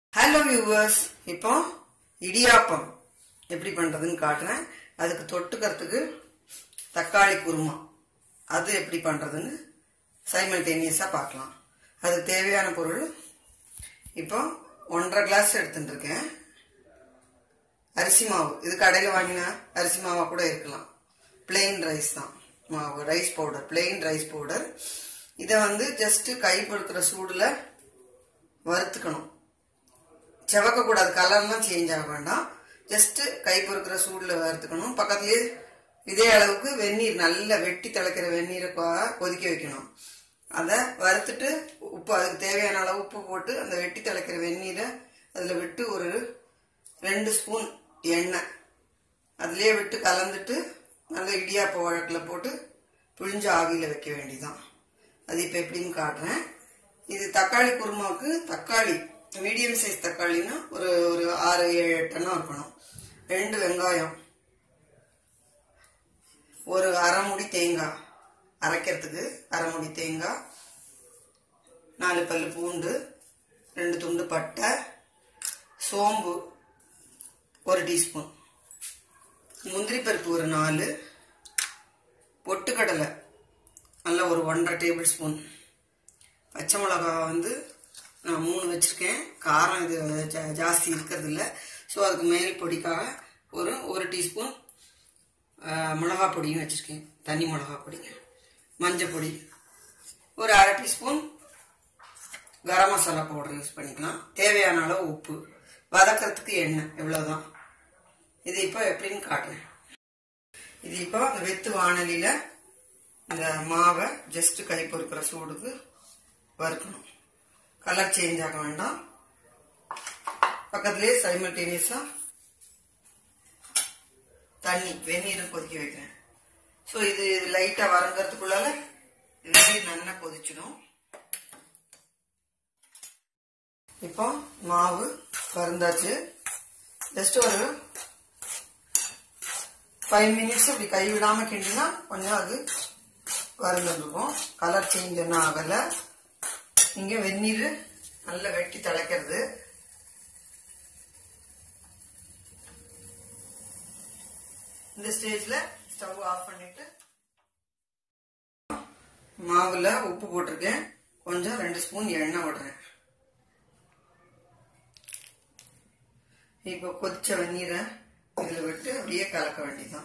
hello viewers இப்போ இடியாப்பம் எப்படி பண்றதுன்னு காட்டுறேன் அதுக்கு தொட்டுக்கிறதுக்கு தக்காளி குருமா அது எப்படி பண்றதுன்னு சைமல்டேனியஸா பார்க்கலாம் அதுக்கு தேவையான பொருள் இப்போ ஒன்றரை கிளாஸ் எடுத்துட்டு இருக்கேன் அரிசி மாவு இது கடையில் வாங்கின அரிசி மாவா கூட இருக்கலாம் பிளெயின் ரைஸ் தான் மாவு rice powder plain rice powder இதை வந்து ஜஸ்ட் கை பொறுக்கிற சூடில் வறுத்துக்கணும் செவக்க கூடாது கலர்லாம் சேஞ்ச் ஆக வேண்டாம் ஜஸ்ட் கை பொறுக்கிற சூடில் வறுத்துக்கணும் பக்கத்துலேயே இதே அளவுக்கு வெந்நீர் நல்லா வெட்டி திளைக்கிற வெந்நீரை கொ- கொதிக்க வைக்கணும் அதை வறுத்துட்டு உப்பு அதுக்கு தேவையான அளவு உப்பு போட்டு அந்த வெட்டி திளைக்கிற வெந்நீரை அதில் விட்டு ஒரு ரெண்டு ஸ்பூன் எண்ணெய் அதுலேயே விட்டு கலந்துட்டு நல்ல இடியாப்ப வழக்கில் போட்டு புழிஞ்சு ஆவியில் வைக்க வேண்டியதான் அது இப்போ எப்படின்னு காட்டுறேன் இது தக்காளி குருமாவுக்கு தக்காளி மீடியம் சைஸ் தக்காளினா ஒரு ஒரு ஆறு ஏழு எட்டெண்ணம் இருக்கணும் ரெண்டு வெங்காயம் ஒரு அரை முடி தேங்காய் அரைக்கிறதுக்கு அரை முடி தேங்காய் நாலு பல்லு பூண்டு ரெண்டு துண்டு பட்டை சோம்பு ஒரு டீஸ்பூன் முந்திரி பருப்பு ஒரு நாலு பொட்டுக்கடலை நல்லா ஒரு ஒன்றரை டேபிள் ஸ்பூன் பச்சை மிளகா வந்து நான் மூணு வச்சுருக்கேன் காரம் இது ஜா- ஜாஸ்தி இருக்கிறது இல்லை ஸோ அதுக்கு மேல் பொடிக்காக ஒரு ஒரு டீஸ்பூன் மிளகா பொடியும் வச்சுருக்கேன் தனி மிளகா பொடிங்க மஞ்சள் பொடி ஒரு அரை teaspoon garam masala powder use பண்ணிக்கலாம் தேவையான அளவு உப்பு வதக்கிறதுக்கு எண்ணெய் இவ்வளவுதான் இது இப்போ எப்படின்னு காட்டுறேன் இது இப்போ அந்த வெத்து வாணலியில இந்த மாவை ஜஸ்ட் கை பொறுக்கிற சூடுக்கு வறுக்கணும் கலர் சேஞ்ச் ஆக வேண்டாம் பக்கத்துலேயே சைமல்டேனியஸா தண்ணி வெந்நீரும் கொதிக்க வைக்கிறேன் ஸோ இது லைட்டாக வறங்கிறதுக்குள்ளால வெந்நீர் நல்லா கொதிச்சிடும் இப்போ மாவு வறந்தாச்சு ஜஸ்ட் ஒரு ஃபைவ் மினிட்ஸ் இப்படி கை விடாம கிண்டினா கொஞ்சம் அது வறந்துருக்கும் கலர் சேஞ்ச் ஒன்றும் ஆகல இங்க வெந்நீர் நல்லா வெட்டி திளைக்கிறது இந்த ஸ்டேஜ்ல ஸ்டவ் ஆஃப் பண்ணிட்டு மாவுல உப்பு போட்டிருக்கேன் கொஞ்சம் ரெண்டு ஸ்பூன் எண்ணெய் விடுறேன் இப்போ கொதிச்ச வெந்நீரை இதில் விட்டு அப்படியே கலக்க வேண்டியதுதான்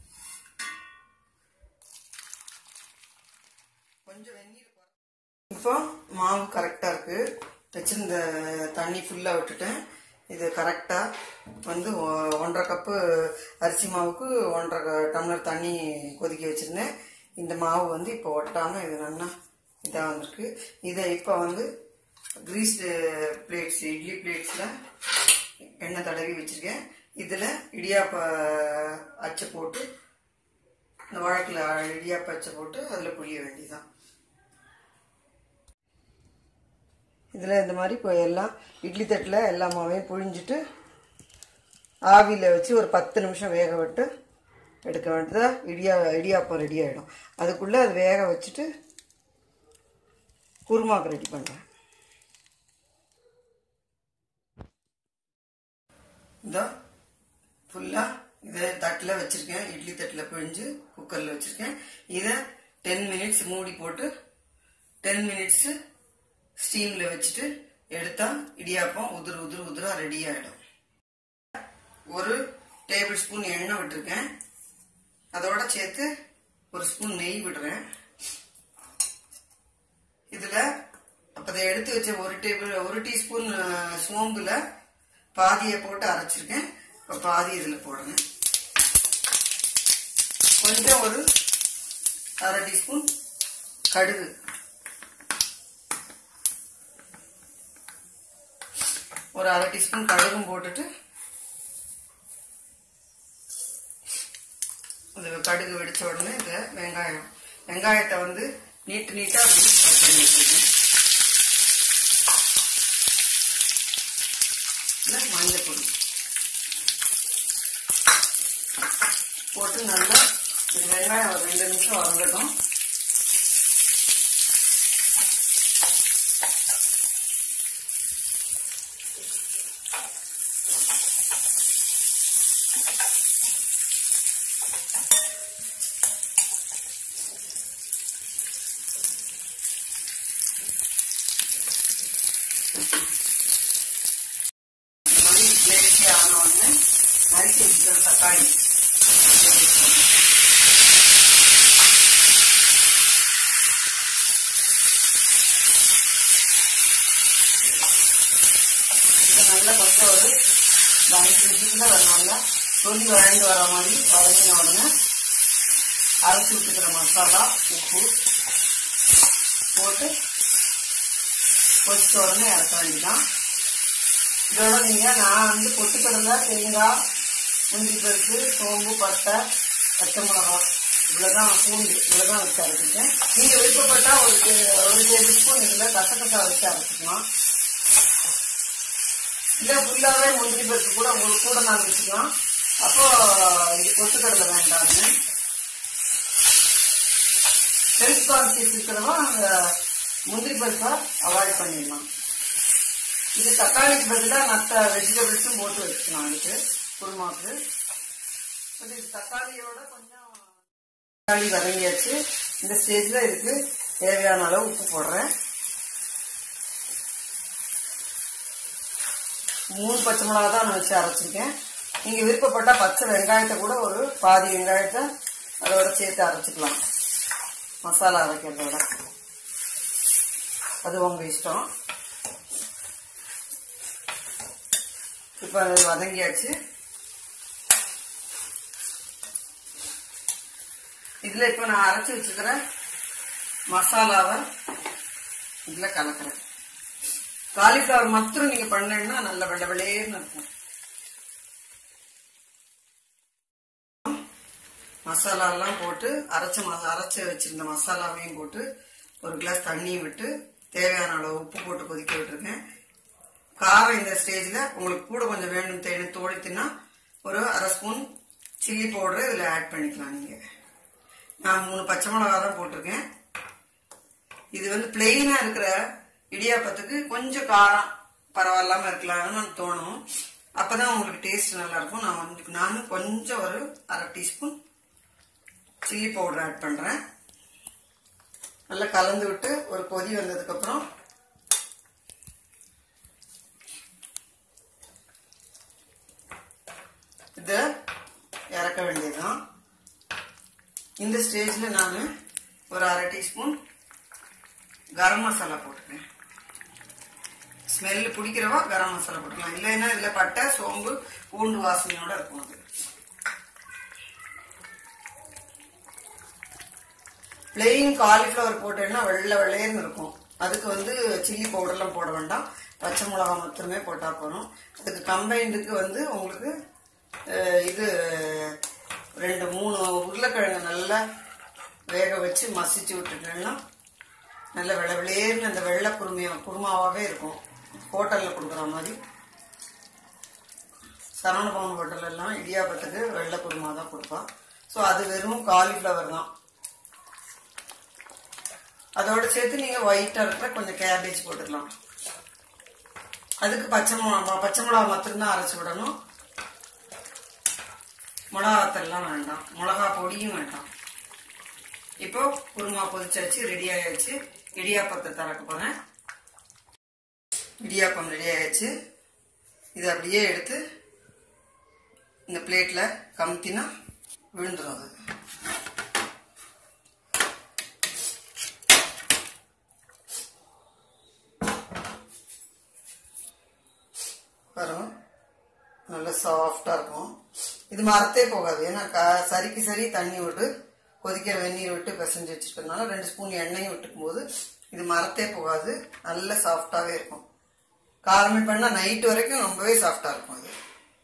கொஞ்சம் வெந்நீர் குறை- இப்போ மாவு கரெக்டாக இருக்கு வச்சிருந்த தண்ணி ஃபுல்லாக விட்டுட்டேன் இது கரெக்டாக வந்து ஒ- ஒன்றரை கப்பு அரிசி மாவுக்கு ஒன்றரை க- டம்ளர் தண்ணி கொதிக்க வச்சிருந்தேன் இந்த மாவு வந்து இப்போ ஒட்டாமல் இது நல்லா இதாக வந்திருக்கு இதை இப்போ வந்து கிரீஸ் பிளேட்ஸ் இட்லி பிளேட்ஸில் எண்ணெய் தடவி வச்சிருக்கேன் இதில் இடியாப்ப அச்சை போட்டு இந்த வழக்கில் இடியாப்ப அச்சை போட்டு அதில் புளிய வேண்டியதுதான் இதில் இந்த மாதிரி இப்போ எல்லாம் இட்லி தட்டில் எல்லா மாவையும் புழிஞ்சிட்டு ஆவியில் வச்சு ஒரு பத்து நிமிஷம் வேக விட்டு எடுக்க வேண்டியதா இடியா இடியாப்பம் ரெடி ஆகிடும் அதுக்குள்ளே அது வேக வச்சுட்டு குருமாக்கு ரெடி பண்ணுறேன் இதோ ஃபுல்லாக இதை தட்டில் வச்சுருக்கேன் இட்லி தட்டில் பிழிஞ்சு குக்கரில் வச்சுருக்கேன் இதை டென் மினிட்ஸ் மூடி போட்டு டென் மினிட்ஸு ஸ்டீமில் வச்சுட்டு எடுத்தா இடியாப்பம் உதிர் உதிர் உதிரா ரெடி ஆகிடும் ஒரு டேபிள் ஸ்பூன் எண்ணெய் விட்டுருக்கேன் அதோட சேர்த்து ஒரு ஸ்பூன் நெய் விடுறேன் இதுல அப்ப இதை எடுத்து வச்ச ஒரு டேபிள் ஒரு டீஸ்பூன் அஹ், சோம்புல பாதியை போட்டு அரைச்சிருக்கேன் இப்ப பாதி இதுல போடுறேன் கொஞ்சம் ஒரு அரை டீஸ்பூன் கடுகு ஒரு அரை டீஸ்பூன் கடுகும் போட்டுட்டு இது கடுகு வெடிச்ச உடனே இந்த வெங்காயம் வெங்காயத்தை வந்து நீட்டு நீட்டா அப்படி கட் பண்ணி வச்சிருக்கேன் இல்ல மஞ்சள் பொடி போட்டு நல்லா இந்த வெங்காயம் ஒரு ரெண்டு நிமிஷம் வதங்கட்டும் தக்காளி இது நல்லா கொஞ்சம் ஒரு அஞ்சு நிமிஷத்துல நல்லா சொல்லி வழண்டு வர மாதிரி வதங்கின உடனே அரைச்சி விட்டுக்கிற மசாலா உப்பு போட்டு கொதிச்ச உடனே இறக்க வேண்டியதான் இதோட நீங்கள் நான் வந்து பொட்டுக்கடலை தேங்காய் முந்திரி பருப்பு சோம்பு பட்டை பச்சை மிளகாய் இவ்வளோதான் பூண்டு இவ்வளோதான் வச்சு அரைச்சிருக்கேன் நீங்கள் விருப்பப்பட்டா ஒரு டே- ஒரு டேபிள் ஸ்பூன் இதில் கசகசா வச்சு அரைச்சிக்கலாம் இல்லை ஃபுல்லாகவே முந்திரி பருப்பு கூட உங்களுக்கு கூட நான் வச்சுக்கலாம் அப்போ இது பொட்டுக்கடலை வேண்டாம்னு ஹெல்த் கான்சியஸ் இருக்கிறவங்க அந்த முந்திரி பருப்பை அவாய்ட் பண்ணிடலாம் இது தக்காளிக்கு பதிலாக மற்ற வெஜிடபிள்ஸும் போட்டு வச்சுக்கலாம் அதுக்கு குருமாவுக்கு பட் இது தக்காளியோட கொஞ்சம் தக்காளி வதங்கியாச்சு இந்த ஸ்டேஜில் இதுக்கு தேவையான அளவு உப்பு போடுறேன் மூணு பச்சை மிளகா தான் நான் வச்சு அரைச்சிருக்கேன் நீங்கள் விருப்பப்பட்ட பச்சை வெங்காயத்தை கூட ஒரு பாதி வெங்காயத்தை அதோட சேர்த்து அரைச்சிக்கலாம் மசாலா அரைக்கிறதோட அது உங்கள் இஷ்டம் இப்போ அது வதங்கியாச்சு இதில் இப்போ நான் அரைச்சி வச்சுக்கிற மசாலாவை இதில் கலக்கிறேன் காலிஃப்ளவர் மாத்திரம் நீங்கள் பண்ணீங்கன்னா நல்ல வெள்ளை வெள்ளையேன்னு இருக்கும் மசாலாலாம் போட்டு அரைச்ச ம அரைச்சி வச்சிருந்த மசாலாவையும் போட்டு ஒரு கிளாஸ் தண்ணியும் விட்டு தேவையான அளவு உப்பு போட்டு கொதிக்க விட்டுருக்கேன் காரம் இந்த ஸ்டேஜில் உங்களுக்கு கூட கொஞ்சம் வேணும் தேணும் தோழித்துன்னா ஒரு அரை ஸ்பூன் சில்லி பவுடர் இதில் ஆட் பண்ணிக்கலாம் நீங்கள் நான் மூணு பச்சை மிளகா தான் போட்டிருக்கேன் இது வந்து பிளெயினாக இருக்கிற இடியாப்பத்துக்கு கொஞ்சம் காரம் பரவாயில்லாம இருக்கலாம்னு தோணும் அப்பதான் உங்களுக்கு டேஸ்ட் நல்லா இருக்கும் நான் வந்து நானும் கொஞ்சம் ஒரு அரை டீஸ்பூன் சில்லி பவுடர் ஆட் பண்றேன் நல்லா கலந்து விட்டு ஒரு கொதி வந்ததுக்கு அப்புறம் இதை இறக்க வேண்டியதுதான் இந்த ஸ்டேஜில் நான் ஒரு அரை டீஸ்பூன் கரம் மசாலா போட்டுக்கிறேன் ஸ்மெல்லு பிடிக்கிறவா கரம் மசாலா போட்டுக்கலாம் இல்லைன்னா இதில் பட்டை சோம்பு பூண்டு வாசனையோட இருக்கும் அது பிளெயின் காலிஃப்ளவர் போட்டேன்னா வெள்ளை வெள்ளையர்னு இருக்கும் அதுக்கு வந்து சில்லி பவுடர்லாம் போட வேண்டாம் பச்சை மிளகா மட்டுமே போட்டால் போதும் அதுக்கு கம்பைண்டுக்கு வந்து உங்களுக்கு அஹ், இது ரெண்டு மூணு உருளைக்கிழங்கு நல்லா வேக வச்சு மசிச்சு விட்டுட்டேன்னா நல்ல வெள்ளை வெளியேர்னு அந்த வெள்ளை குருமையா குருமாவாகவே இருக்கும் ஹோட்டலில் கொடுக்குற மாதிரி சரவணபவன் ஹோட்டல் எல்லாம் இடியாப்பத்துக்கு வெள்ளை குருமா தான் கொடுப்பான் ஸோ அது வெறும் காலிஃப்ளவர் தான் அதோட சேர்த்து நீங்கள் ஒயிட்டாக இருக்கிற கொஞ்சம் கேபேஜ் போட்டுக்கலாம் அதுக்கு பச்சை மிளகா பச்சை மிளகா மட்டும்தான் அரைச்சி விடணும் மிளகாத்தெல்லாம் வேண்டாம் மிளகா பொடியும் வேண்டாம் இப்போ குருமா கொதிச்சாச்சு ரெடி ஆயாச்சு இடியாப்பத்தை திறக்க போறேன் இடியாப்பம் ரெடி ஆயாச்சு இது அப்படியே எடுத்து இந்த பிளேட்ல கமுத்தினா விழுந்துடும் அது வரும் நல்லா சாஃப்டா இருக்கும் இது மரத்தே போகாது ஏன்னா க- சரிக்கு சரி தண்ணி விட்டு கொதிக்கிற வெந்நீர் விட்டு பிசைஞ்சு வச்சுட்டதுனால ரெண்டு ஸ்பூன் எண்ணெயும் விட்டுக்கும் போது இது மரத்தே போகாது நல்ல சாஃப்டாவே இருக்கும் காரமே பண்ணா நைட் வரைக்கும் ரொம்பவே சாஃப்டா இருக்கும் அது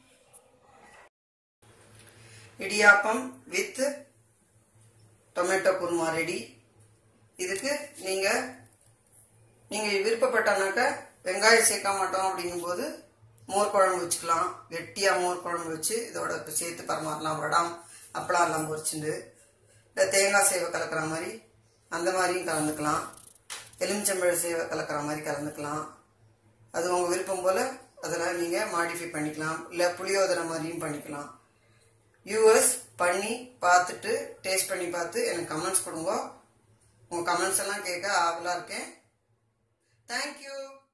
idiyappam with tomato kurma ready இதுக்கு நீங்க நீங்க விருப்பப்பட்டானாக்க வெங்காயம் சேர்க்க மாட்டோம் அப்படிங்கும்போது மோர் குழம்பு வச்சுக்கலாம் கெட்டியா மோர் குழம்பு வச்சு இதோட இப்ப சேர்த்து பரமாறலாம் வடம் அப்பளம் எல்லாம் பொரிச்சுண்டு இல்லை தேங்காய் சேவை கலக்கிற மாதிரி அந்த மாதிரியும் கலந்துக்கலாம் எலுமிச்சம்பழ சேவை கலக்கிற மாதிரி கலந்துக்கலாம் அது உங்கள் விருப்பம் போல் அதில் நீங்கள் மாடிஃபை பண்ணிக்கலாம் இல்லை புளியோதரை மாதிரியும் பண்ணிக்கலாம் வியூவர்ஸ் பண்ணி பார்த்துட்டு டேஸ்ட் பண்ணி பார்த்து எனக்கு கமெண்ட்ஸ் கொடுங்க உங்கள் கமெண்ட்ஸ் எல்லாம் கேட்க ஆவலாக இருக்கேன் தேங்க்யூ